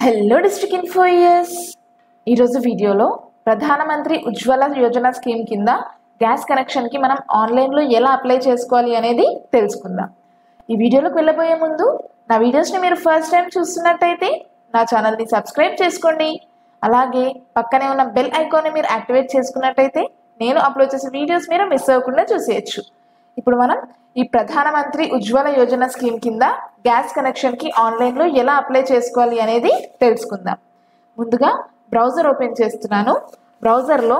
hello district ఇన్ఫోయర్స్ ఈరోజు వీడియోలో Pradhanmantri Ujjwala Yojana scheme కింద గ్యాస్ కనెక్షన్కి మనం ఆన్లైన్లో ఎలా అప్లై చేసుకోవాలి అనేది తెలుసుకుందాం ఈ వీడియోలోకి వెళ్ళబోయే ముందు నా వీడియోస్ని మీరు ఫస్ట్ టైం చూస్తున్నట్టయితే నా ఛానల్ని సబ్స్క్రైబ్ చేసుకోండి అలాగే పక్కనే ఉన్న బెల్ ఐకాన్ని మీరు యాక్టివేట్ చేసుకున్నట్టయితే నేను అప్లోడ్ చేసే వీడియోస్ మీరు మిస్ అవ్వకుండా చూసేయచ్చు ఇప్పుడు మనం ఈ ప్రధానమంత్రి ఉజ్వల యోజన స్కీమ్ కింద గ్యాస్ కనెక్షన్కి ఆన్లైన్లో ఎలా అప్లై చేసుకోవాలి అనేది తెలుసుకుందాం ముందుగా బ్రౌజర్ ఓపెన్ చేస్తున్నాను బ్రౌజర్లో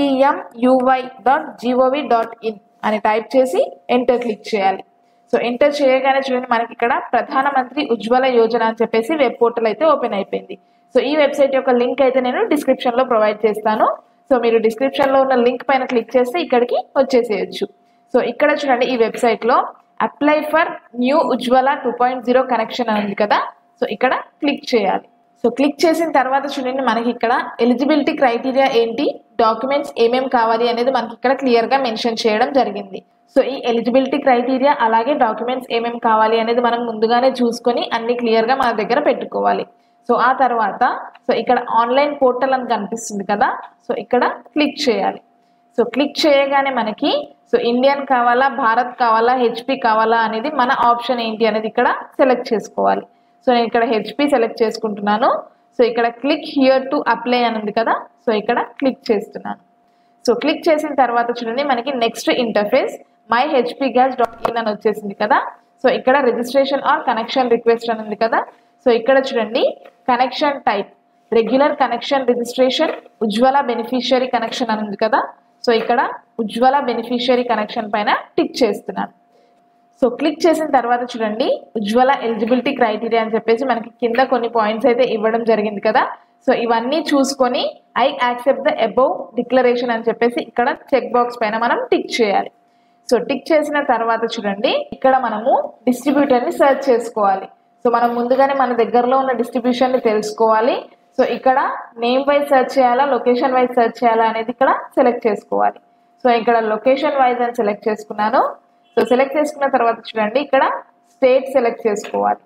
PMUY dot GOV dot in అని టైప్ చేసి ఎంటర్ క్లిక్ చేయాలి సో ఎంటర్ చేయగానే చూడండి మనకి ఇక్కడ ప్రధానమంత్రి ఉజ్వల యోజన అని చెప్పేసి వెబ్ పోర్టల్ అయితే ఓపెన్ అయిపోయింది సో ఈ వెబ్సైట్ యొక్క లింక్ అయితే నేను డిస్క్రిప్షన్లో ప్రొవైడ్ చేస్తాను సో మీరు డిస్క్రిప్షన్లో ఉన్న లింక్ పైన క్లిక్ చేస్తే ఇక్కడికి వచ్చేసేయచ్చు సో ఇక్కడ చూడండి ఈ వెబ్సైట్లో apply for new Ujjwala two point zero connection అని ఉంది కదా సో ఇక్కడ క్లిక్ చేయాలి సో క్లిక్ చేసిన తర్వాత చూడండి మనకి ఇక్కడ ఎలిజిబిలిటీ క్రైటీరియా ఏంటి డాక్యుమెంట్స్ ఏమేమి కావాలి అనేది మనకి ఇక్కడ క్లియర్గా మెన్షన్ చేయడం జరిగింది సో ఈ ఎలిజిబిలిటీ క్రైటీరియా అలాగే డాక్యుమెంట్స్ ఏమేమి కావాలి అనేది మనం ముందుగానే చూసుకొని అన్ని క్లియర్గా మన దగ్గర పెట్టుకోవాలి సో ఆ తర్వాత సో ఇక్కడ ఆన్లైన్ పోర్టల్ అని కనిపిస్తుంది కదా సో ఇక్కడ క్లిక్ చేయాలి సో క్లిక్ చేయగానే మనకి సో ఇండియన్ కావాలా భారత్ కావాలా హెచ్పి కావాలా అనేది మన ఆప్షన్ ఏంటి అనేది ఇక్కడ సెలెక్ట్ చేసుకోవాలి సో నేను ఇక్కడ హెచ్పి సెలెక్ట్ చేసుకుంటున్నాను సో ఇక్కడ క్లిక్ హియర్ టు అప్లై అని ఉంది కదా సో ఇక్కడ క్లిక్ చేస్తున్నాను సో క్లిక్ చేసిన తర్వాత చూడండి మనకి next interface my HP gas dot in అని వచ్చేసింది కదా సో ఇక్కడ రిజిస్ట్రేషన్ ఆర్ కనెక్షన్ రిక్వెస్ట్ అని ఉంది కదా సో ఇక్కడ చూడండి connection type regular connection registration Ujjwala beneficiary connection అని ఉంది కదా సో ఇక్కడ ఉజ్వల బెనిఫిషియరీ కనెక్షన్ పైన టిక్ చేస్తున్నాను సో క్లిక్ చేసిన తర్వాత చూడండి ఉజ్వల ఎలిజిబిలిటీ క్రైటీరియా అని చెప్పేసి మనకి కింద కొన్ని పాయింట్స్ అయితే ఇవ్వడం జరిగింది కదా సో ఇవన్నీ చూసుకొని I accept the above declaration అని చెప్పేసి ఇక్కడ చెక్ బాక్స్ పైన మనం టిక్ చేయాలి సో టిక్ చేసిన తర్వాత చూడండి ఇక్కడ మనము డిస్ట్రిబ్యూటర్ని సెర్చ్ చేసుకోవాలి సో మనం ముందుగానే మన దగ్గరలో ఉన్న డిస్ట్రిబ్యూషన్ని తెలుసుకోవాలి సో ఇక్కడ నేమ్ వైజ్ సెర్చ్ చేయాలా లొకేషన్ వైజ్ సెర్చ్ చేయాలా అనేది ఇక్కడ సెలెక్ట్ చేసుకోవాలి సో ఇక్కడ లొకేషన్ వైజ్ అని సెలెక్ట్ చేసుకున్నాను సో సెలెక్ట్ చేసుకున్న తర్వాత చూడండి ఇక్కడ స్టేట్ సెలెక్ట్ చేసుకోవాలి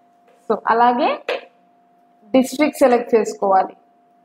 సో అలాగే డిస్ట్రిక్ట్ సెలెక్ట్ చేసుకోవాలి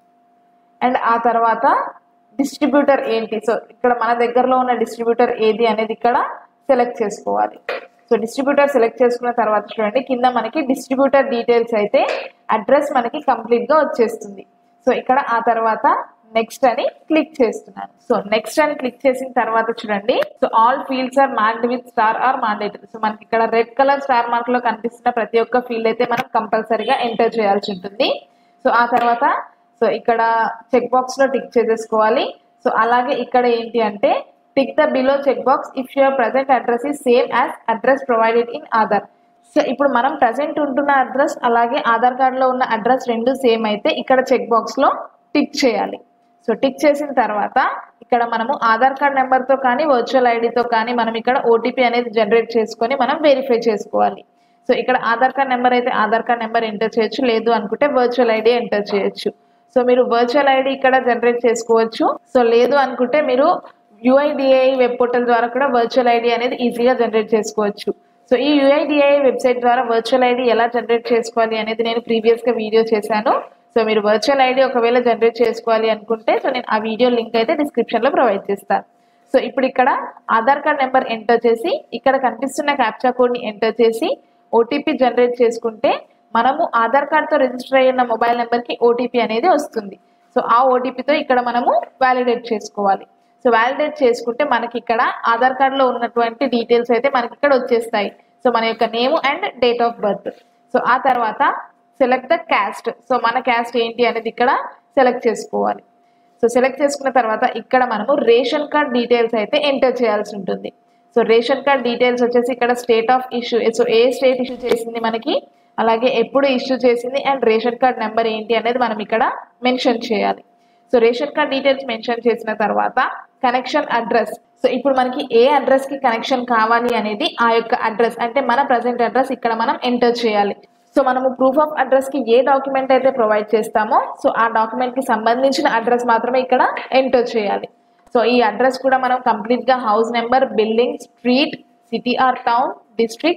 అండ్ ఆ తర్వాత డిస్ట్రిబ్యూటర్ ఏంటి సో ఇక్కడ మన దగ్గరలో ఉన్న డిస్ట్రిబ్యూటర్ ఏది అనేది ఇక్కడ సెలెక్ట్ చేసుకోవాలి సో డిస్ట్రిబ్యూటర్ సెలెక్ట్ చేసుకున్న తర్వాత చూడండి కింద మనకి డిస్ట్రిబ్యూటర్ డీటెయిల్స్ అయితే అడ్రస్ మనకి కంప్లీట్గా వచ్చేస్తుంది సో ఇక్కడ ఆ తర్వాత నెక్స్ట్ అని క్లిక్ చేస్తున్నాను సో నెక్స్ట్ అని క్లిక్ చేసిన తర్వాత చూడండి so all fields are marked with star are mandatory so మనకి ఇక్కడ రెడ్ కలర్ స్టార్ మార్క్ లో కనిపిస్తున్న ప్రతి ఒక్క ఫీల్డ్ అయితే మనం కంపల్సరీగా ఎంటర్ చేయాల్సి ఉంటుంది సో ఆ తర్వాత సో ఇక్కడ చెక్ బాక్స్ లో టిక్ చేసేసుకోవాలి సో అలాగే ఇక్కడ ఏంటి అంటే tick the below check box if your present address is same as address provided in Aadhaar so ఇప్పుడు మనం ప్రజెంట్ ఉంటున్న అడ్రస్ అలాగే ఆధార్ కార్డులో ఉన్న అడ్రస్ రెండు సేమ్ అయితే ఇక్కడ చెక్ బాక్స్ లో టిక్ చేయాలి సో టిక్ చేసిన తర్వాత ఇక్కడ మనము ఆధార్ కార్డ్ నెంబర్తో కానీ వర్చువల్ ఐడితో కానీ మనం ఇక్కడ ఓటీపీ అనేది జనరేట్ చేసుకొని మనం వెరిఫై చేసుకోవాలి సో ఇక్కడ ఆధార్ కార్డ్ నెంబర్ అయితే ఆధార్ కార్డ్ నెంబర్ ఎంటర్ చేయొచ్చు లేదు అనుకుంటే వర్చువల్ ఐడి ఎంటర్ చేయొచ్చు సో మీరు వర్చువల్ ఐడి ఇక్కడ జనరేట్ చేసుకోవచ్చు సో లేదు అనుకుంటే మీరు యుఐడిఐ వెబ్ పోర్టల్ ద్వారా కూడా వర్చువల్ ఐడి అనేది ఈజీగా జనరేట్ చేసుకోవచ్చు సో ఈ యుఐడిఐ వెబ్సైట్ ద్వారా వర్చువల్ ఐడి ఎలా జనరేట్ చేసుకోవాలి అనేది నేను ప్రీవియస్గా వీడియో చేశాను సో మీరు వర్చువల్ ఐడి ఒకవేళ జనరేట్ చేసుకోవాలి అనుకుంటే సో నేను ఆ వీడియో లింక్ అయితే డిస్క్రిప్షన్లో ప్రొవైడ్ చేస్తాను సో ఇప్పుడు ఇక్కడ ఆధార్ కార్డ్ నెంబర్ ఎంటర్ చేసి ఇక్కడ కనిపిస్తున్న క్యాప్చా కోడ్ని ఎంటర్ చేసి ఓటీపీ జనరేట్ చేసుకుంటే మనము ఆధార్ కార్డ్తో రిజిస్టర్ అయిన మొబైల్ నెంబర్కి ఓటీపీ అనేది వస్తుంది సో ఆ ఓటీపీతో ఇక్కడ మనము వ్యాలిడేట్ చేసుకోవాలి సో వ్యాలిడేట్ చేసుకుంటే మనకి ఇక్కడ ఆధార్ కార్డులో ఉన్నటువంటి డీటెయిల్స్ అయితే మనకి ఇక్కడ వచ్చేస్తాయి సో మన యొక్క name and date of birth so ఆ తర్వాత సెలెక్ట్ ద క్యాస్ట్ సో మన క్యాస్ట్ ఏంటి అనేది ఇక్కడ సెలెక్ట్ చేసుకోవాలి సో సెలెక్ట్ చేసుకున్న తర్వాత ఇక్కడ మనము రేషన్ కార్డ్ డీటెయిల్స్ అయితే ఎంటర్ చేయాల్సి ఉంటుంది సో రేషన్ కార్డ్ డీటెయిల్స్ వచ్చేసి ఇక్కడ స్టేట్ ఆఫ్ ఇష్యూ సో ఏ స్టేట్ ఇష్యూ చేసింది మనకి అలాగే ఎప్పుడు ఇష్యూ చేసింది అండ్ రేషన్ కార్డ్ నెంబర్ ఏంటి అనేది మనం ఇక్కడ మెన్షన్ చేయాలి so ration card details mention చేసిన తర్వాత కనెక్షన్ అడ్రస్ సో ఇప్పుడు మనకి ఏ అడ్రస్ కి కనెక్షన్ కావాలి అనేది ఆ యొక్క అడ్రస్ అంటే మన ప్రజెంట్ అడ్రస్ ఇక్కడ మనం ఎంటర్ చేయాలి సో మనము ప్రూఫ్ ఆఫ్ అడ్రస్ కి ఏ డాక్యుమెంట్ అయితే ప్రొవైడ్ చేస్తామో సో ఆ డాక్యుమెంట్ కి సంబంధించిన అడ్రస్ మాత్రమే ఇక్కడ ఎంటర్ చేయాలి సో ఈ అడ్రస్ కూడా మనం కంప్లీట్ గా house number building street city or town district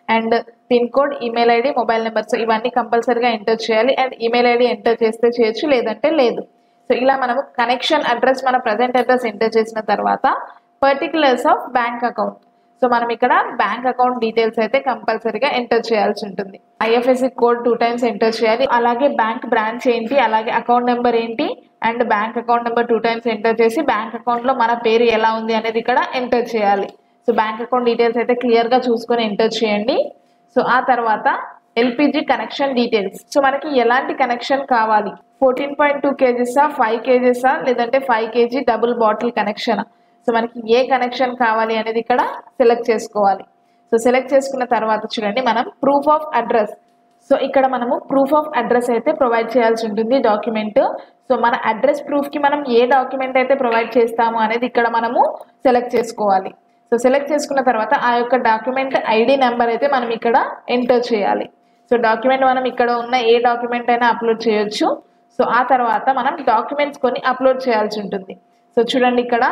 and pin code email ID mobile number so ఇవన్నీ కంపల్సరీగా ఎంటర్ చేయాలి అండ్ ఈమెయిల్ ఐడి ఎంటర్ చేస్తే చేయొచ్చు లేదంటే లేదు సో ఇలా మనము కనెక్షన్ అడ్రస్ మన ప్రజెంట్ అడ్రస్ ఎంటర్ చేసిన తర్వాత particulars of bank account so మనం ఇక్కడ బ్యాంక్ అకౌంట్ డీటెయిల్స్ అయితే కంపల్సరీగా ఎంటర్ చేయాల్సి ఉంటుంది IFSC code two times enter చేయాలి అలాగే బ్యాంక్ బ్రాంచ్ ఏంటి అలాగే అకౌంట్ నెంబర్ ఏంటి and bank account number two times enter చేసి బ్యాంక్ అకౌంట్ లో మన పేరు ఎలా ఉంది అనేది ఇక్కడ ఎంటర్ చేయాలి సో బ్యాంక్ అకౌంట్ డీటెయిల్స్ అయితే క్లియర్ గా చూసుకొని ఎంటర్ చేయండి సో ఆ తర్వాత ఎల్పిజి కనెక్షన్ డీటెయిల్స్ సో మనకి ఎలాంటి కనెక్షన్ కావాలి ఫోర్టీన్ పాయింట్ టూ కేజీసా ఫైవ్ కేజీసా లేదంటే five KG double bottle connection so మనకి ఏ కనెక్షన్ కావాలి అనేది ఇక్కడ సెలెక్ట్ చేసుకోవాలి సో సెలెక్ట్ చేసుకున్న తర్వాత చూడండి మనం ప్రూఫ్ ఆఫ్ అడ్రస్ సో ఇక్కడ మనము ప్రూఫ్ ఆఫ్ అడ్రస్ అయితే ప్రొవైడ్ చేయాల్సి ఉంటుంది డాక్యుమెంట్ సో మన అడ్రస్ ప్రూఫ్ కి మనం ఏ డాక్యుమెంట్ అయితే ప్రొవైడ్ చేస్తాము అనేది ఇక్కడ మనము సెలెక్ట్ చేసుకోవాలి సో సెలెక్ట్ చేసుకున్న తర్వాత ఆ యొక్క డాక్యుమెంట్ ఐడి నెంబర్ అయితే మనం ఇక్కడ ఎంటర్ చేయాలి సో డాక్యుమెంట్ మనం ఇక్కడ ఉన్న ఏ డాక్యుమెంట్ అయినా అప్లోడ్ చేయొచ్చు సో ఆ తర్వాత మనం డాక్యుమెంట్స్ కొన్ని అప్లోడ్ చేయాల్సి ఉంటుంది సో చూడండి ఇక్కడ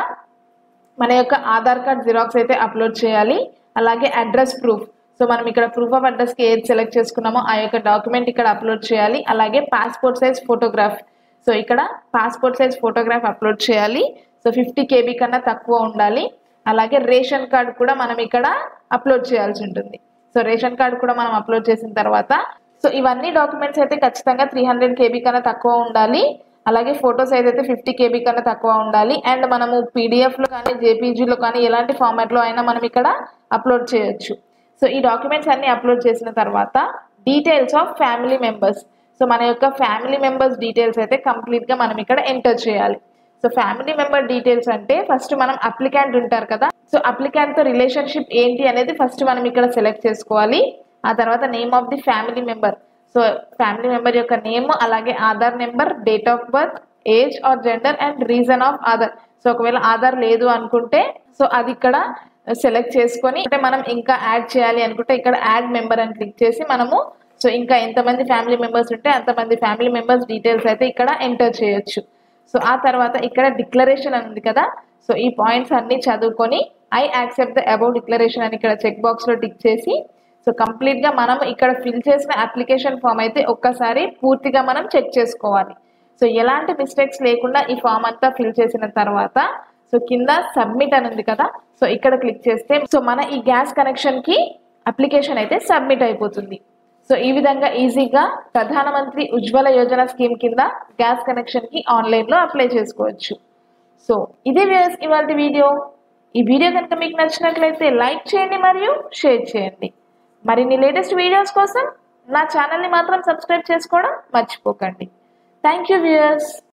మన యొక్క ఆధార్ కార్డ్ జిరాక్స్ అయితే అప్లోడ్ చేయాలి అలాగే అడ్రస్ ప్రూఫ్ సో మనం ఇక్కడ ప్రూఫ్ ఆఫ్ అడ్రస్కి ఏది సెలెక్ట్ చేసుకున్నామో ఆ యొక్క డాక్యుమెంట్ ఇక్కడ అప్లోడ్ చేయాలి అలాగే పాస్పోర్ట్ సైజ్ ఫోటోగ్రాఫ్ సో ఇక్కడ పాస్పోర్ట్ సైజ్ ఫోటోగ్రాఫ్ అప్లోడ్ చేయాలి సో ఫిఫ్టీ కేబీ కన్నా తక్కువ ఉండాలి అలాగే రేషన్ కార్డ్ కూడా మనం ఇక్కడ అప్లోడ్ చేయాల్సి ఉంటుంది సో రేషన్ కార్డ్ కూడా మనం అప్లోడ్ చేసిన తర్వాత సో ఇవన్నీ డాక్యుమెంట్స్ అయితే ఖచ్చితంగా త్రీ హండ్రెడ్ కేబీ కన్నా తక్కువ ఉండాలి అలాగే ఫోటో సైజ్ అయితే ఫిఫ్టీ కేబీ కన్నా తక్కువ ఉండాలి అండ్ మనము పీడిఎఫ్లో కానీ జేపీజీలో కానీ ఎలాంటి ఫార్మాట్లో అయినా మనం ఇక్కడ అప్లోడ్ చేయొచ్చు సో ఈ డాక్యుమెంట్స్ అన్ని అప్లోడ్ చేసిన తర్వాత details of family members so మన యొక్క ఫ్యామిలీ మెంబర్స్ డీటెయిల్స్ అయితే కంప్లీట్గా మనం ఇక్కడ ఎంటర్ చేయాలి సో ఫ్యామిలీ మెంబర్ డీటెయిల్స్ అంటే ఫస్ట్ మనం అప్లికెంట్ ఉంటారు కదా సో అప్లికెంట్ తో రిలేషన్షిప్ ఏంటి అనేది ఫస్ట్ మనం ఇక్కడ సెలెక్ట్ చేసుకోవాలి ఆ తర్వాత name of the family member so family member యొక్క నేమ్ అలాగే Aadhaar number date of birth age or gender and reason of Aadhaar so ఒకవేళ ఆధార్ లేదు అనుకుంటే సో అది ఇక్కడ సెలెక్ట్ చేసుకొని అంటే మనం ఇంకా యాడ్ చేయాలి అనుకుంటే ఇక్కడ యాడ్ మెంబర్ అని క్లిక్ చేసి మనము సో ఇంకా ఎంతమంది ఫ్యామిలీ మెంబర్స్ ఉంటే అంతమంది ఫ్యామిలీ మెంబర్స్ డీటెయిల్స్ అయితే ఇక్కడ ఎంటర్ చేయొచ్చు సో ఆ తర్వాత ఇక్కడ డిక్లరేషన్ అని ఉంది కదా సో ఈ పాయింట్స్ అన్ని చదువుకొని I accept the about declaration అని ఇక్కడ చెక్ బాక్స్ లో టిక్ చేసి సో కంప్లీట్ గా మనం ఇక్కడ ఫిల్ చేసిన అప్లికేషన్ ఫామ్ అయితే ఒక్కసారి పూర్తిగా మనం చెక్ చేసుకోవాలి సో ఎలాంటి మిస్టేక్స్ లేకుండా ఈ ఫామ్ అంతా ఫిల్ చేసిన తర్వాత సో కింద సబ్మిట్ అని ఉంది కదా సో ఇక్కడ క్లిక్ చేస్తే సో మన ఈ గ్యాస్ కనెక్షన్ కి అప్లికేషన్ అయితే సబ్మిట్ అయిపోతుంది సో ఈ విధంగా ఈజీగా ప్రధానమంత్రి ఉజ్వల యోజన స్కీమ్ కింద గ్యాస్ కనెక్షన్ కి ఆన్లైన్ లో అప్లై చేసుకోవచ్చు సో ఇదే వ్యూస్ ఇవాళ వీడియో ఈ వీడియో కనుక మీకు నచ్చినట్లయితే లైక్ చేయండి మరియు షేర్ చేయండి మరిన్ని లేటెస్ట్ వీడియోస్ కోసం నా ఛానల్ని మాత్రం సబ్స్క్రైబ్ చేసుకోవడం మర్చిపోకండి థ్యాంక్ యూ వ్యూయర్స్